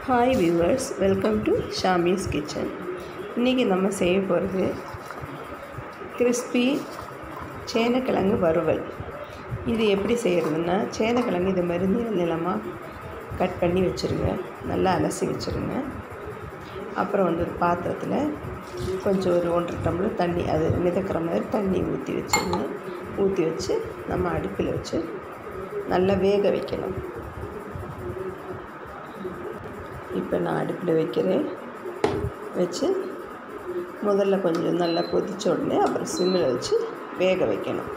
hi viewers welcome to Shami's Kitchen இன்றைக்கி நம்ம செய்ய போகிறது கிறிஸ்பி சேனக்கிழங்கு வறுவல் இது எப்படி செய்கிறதுன்னா சேனக்கிழங்கு இது மாதிரி நீள நீளமாக கட் பண்ணி வச்சுருங்க நல்லா அலசி வச்சுருங்க அப்புறம் வந்து ஒரு பாத்திரத்தில் கொஞ்சம் ஒரு ஒன்றரை டம்ளர் தண்ணி அது மிதக்கிற மாதிரி தண்ணி ஊற்றி வச்சுருங்க ஊற்றி வச்சு நம்ம அடுப்பில் வச்சு நல்லா வேக வைக்கணும் இப்போ நான் அடுப்பில் வைக்கிறேன் வச்சு முதல்ல கொஞ்சம் நல்லா கொதிச்ச உடனே அப்புறம் சிம்மில் வச்சு வேக வைக்கணும்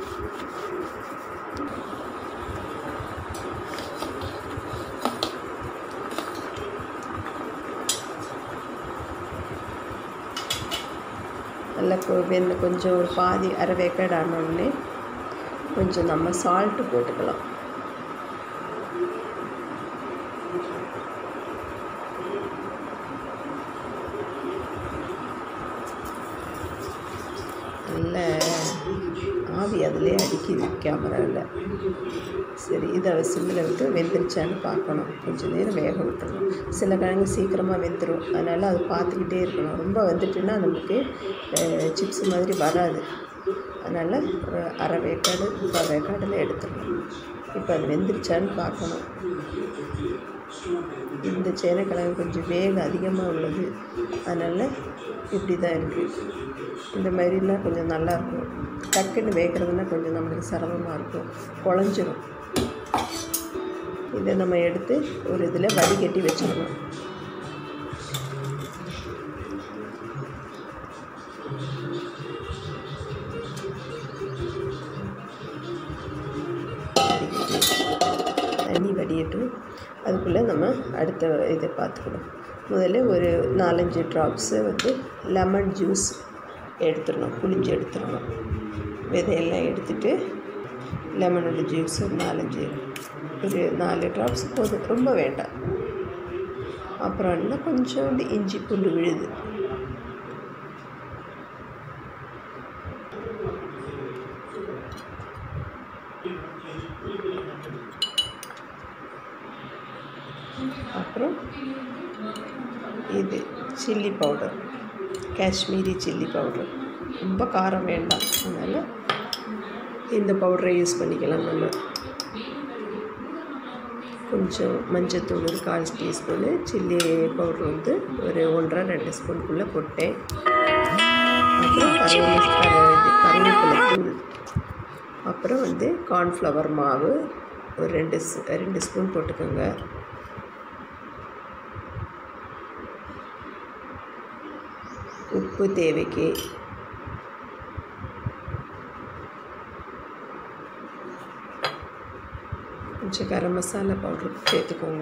நல்லா கொ வெந்த கொஞ்சம் ஒரு பாதி அரை வேக்காடு ஆனோடனே கொஞ்சம் நம்ம சால்ட்டு போட்டுக்கலாம் நல்ல ஆவி அதிலே அடிக்குது கேமராவில் சரி இதை சிம்மில் விட்டு வெந்துருச்சான்னு பார்க்கணும் கொஞ்சம் நேரம் வேக விட்டுறணும் சில கிழங்கு சீக்கிரமாக வெந்துடும் அதனால் அது பார்த்துக்கிட்டே இருக்கணும் ரொம்ப வெந்துட்டுன்னா நமக்கு சிப்ஸ் மாதிரி வராது அதனால் ஒரு அரை வேக்காடு முக்கால் வேக்காடில் எடுத்துடணும் இப்போ அது வெந்துருச்சான்னு பார்க்கணும் இந்த சேனக்கிழங்கு கொஞ்சம் வேகம் அதிகமாக உள்ளது அதனால் இப்படி தான் இருக்குது இந்த மாதிரிலாம் கொஞ்சம் நல்லாயிருக்கும் டக்குன்னு வேகிறதுனா கொஞ்சம் நம்மளுக்கு சிரமமாக இருக்கும் குழஞ்சிரும் இதை நம்ம எடுத்து ஒரு இதில் வடிகட்டி வச்சிடணும் தண்ணி வடியட்டும் அதுக்குள்ளே நம்ம அடுத்த இதை பார்த்துக்கணும் முதல்ல ஒரு நாலஞ்சு ட்ராப்ஸு வந்து லெமன் ஜூஸ் எடுத்துடணும் புளிஞ்சு எடுத்துடணும் விதையெல்லாம் எடுத்துட்டு லெமனோட ஜூஸ் ஒரு நாலஞ்சு ஒரு நாலு ட்ராப்ஸ் போதும் ரொம்ப வேண்டாம் அப்புறம் என்ன கொஞ்சோண்டு இஞ்சி பூண்டு விழுது அப்புறம் இது chilli powder Kashmiri chilli powder ரொம்ப காரம் வேண்டாம் அதனால் இந்த பவுடரை யூஸ் பண்ணிக்கலாம் நம்ம கொஞ்சம் மஞ்சத்தூள் ஒரு கால் டீஸ்பூனு சில்லி பவுடர் வந்து ஒரு ஒன்றரை ரெண்டு ஸ்பூனுக்குள்ளே போட்டேன் அப்புறம் கருவேப்பிலை தூள் அப்புறம் வந்து கார்ன்ஃப்ளவர் மாவு ஒரு ரெண்டு ரெண்டு ஸ்பூன் போட்டுக்கோங்க உப்பு தேவைக்கு கொஞ்சம் கரம் மசாலா பவுடர் சேர்த்துக்கோங்க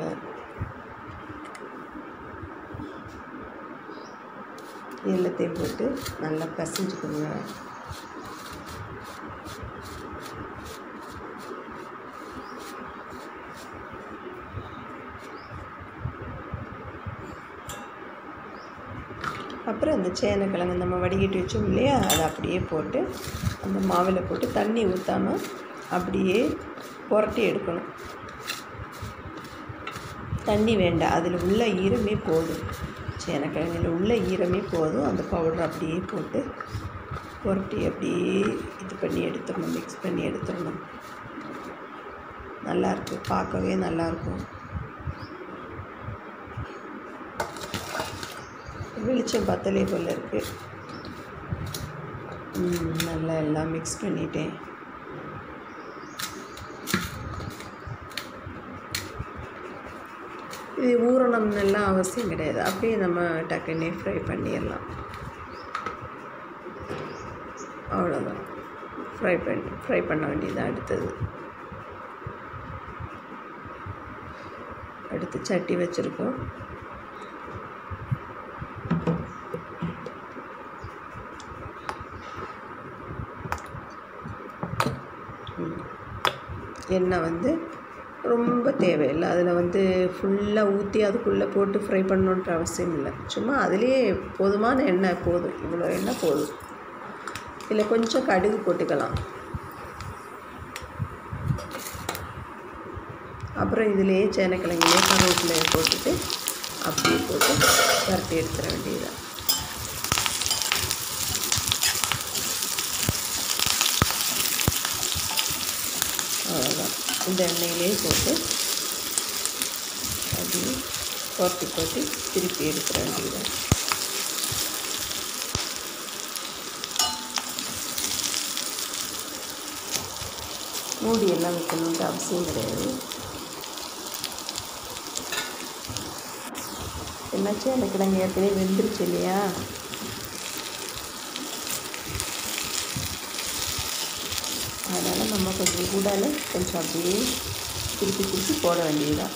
எல்லாத்தையும் போட்டு நல்லா பிசைஞ்சுக்கோங்க அப்புறம் அந்த சேனக்கிழங்கு நம்ம வடிகட்டி வச்சோம் இல்லையா அதை அப்படியே போட்டு அந்த மாவில் போட்டு தண்ணி ஊற்றாமல் அப்படியே புரட்டி எடுக்கணும் தண்ணி வேண்டாம் அதில் உள்ள ஈரமே போதும் சேனக்கிழங்கில் உள்ள ஈரமே போதும் அந்த பவுடர் அப்படியே போட்டு புரட்டி அப்படியே இது பண்ணி எடுத்துடணும் மிக்ஸ் பண்ணி எடுத்துடணும் நல்லாயிருக்கு பார்க்கவே நல்லாயிருக்கும் வெளிச்சம் பத்தலே போல் இருக்குது நல்லா எல்லாம் மிக்ஸ் பண்ணிட்டேன் இது ஊறணும்னெல்லாம் அவசியம் கிடையாது அப்படியே நம்ம டக்குன்னே ஃப்ரை பண்ணிடலாம் அவ்வளோதான் ஃப்ரை பண்ணி ஃப்ரை பண்ண வேண்டியது அடுத்தது அடுத்து சட்டி வச்சுருக்கோம் எண்ணெய் வந்து ரொம்ப தேவையில்லை அதில் வந்து ஃபுல்லாக ஊற்றி அதுக்குள்ளே போட்டு ஃப்ரை பண்ணணுன்ற அவசியம் இல்லை சும்மா அதுலேயே போதுமான எண்ணெய் போதும் இவ்வளோ எண்ணெய் போதும் இதில் கொஞ்சம் கடுகு போட்டுக்கலாம் அப்புறம் இதிலேயே சேனக்கிழங்குலேயே கருவேப்பிலையை போட்டுட்டு அப்படியே போட்டு பரட்டி எடுத்துட வேண்டியதுதான் அவ்வளோதான் இந்த எண்ணெயிலே போட்டு அப்படியே போட்டு போட்டு திருப்பி எடுத்துட வேண்டியதுதான் மூடி எல்லாம் வைக்கணுன்ற அவசியம் கிடையாது என்னாச்சு அந்த கிழங்கு ஏற்கனவே வெந்துருச்சு இல்லையா அதனால் நம்ம கொஞ்சம் கூடால கொஞ்சம் அப்படியே திருப்பி திருப்பி போட வேண்டியதுதான்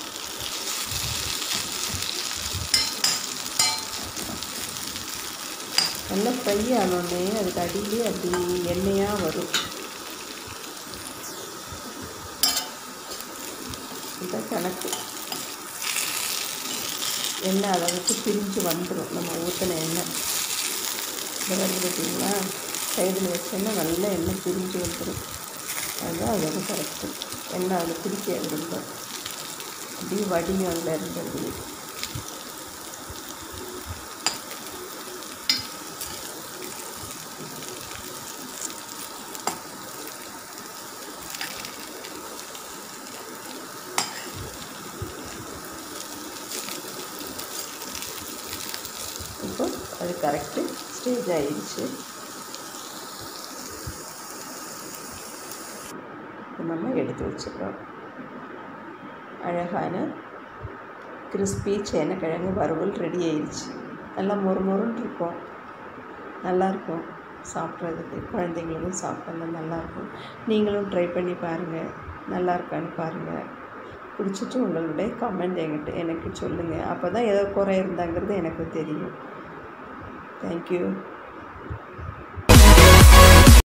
நல்லா ஃப்ரை ஆனோடனே அதுக்கு அடியிலே அப்படி எண்ணெயாக வரும் இதுதான் கணக்கு எண்ணெய் அதை வச்சு பிரிஞ்சு வந்துடும் நம்ம ஊற்றின எண்ணெய் இந்த வருது பார்த்தீங்களா சைடில் வச்சோன்னா நல்லா எண்ணெய் பிரிஞ்சு வந்துடும் அதுதான் அதோட கரெக்டு எண்ணெய் அதில் பிடிக்க ரொம்ப அப்படியே வடியும் அதில் இருந்தது இப்போ அது கரெக்டு ஸ்டேஜ் ஆயிடுச்சு இப்போ நம்ம எடுத்து வச்சுக்கிறோம் அழகான கிறிஸ்பி சேனக்கிழங்கு வறுவல் ரெடி ஆயிடுச்சு நல்லா மொறு மொறுன்னு இருக்கும் நல்லாயிருக்கும் சாப்பிட்றதுக்கு குழந்தைங்களுக்கும் சாப்பிட்டோம்னா நல்லாயிருக்கும் நீங்களும் ட்ரை பண்ணி பாருங்கள் நல்லா இருக்கான்னு பாருங்கள் பிடிச்சிட்டு உங்களுடைய கமெண்ட் என்கிட்ட எனக்கு சொல்லுங்கள் அப்போ தான் ஏதோ குறை இருந்தாங்கிறது எனக்கு தெரியும் தேங்க்யூ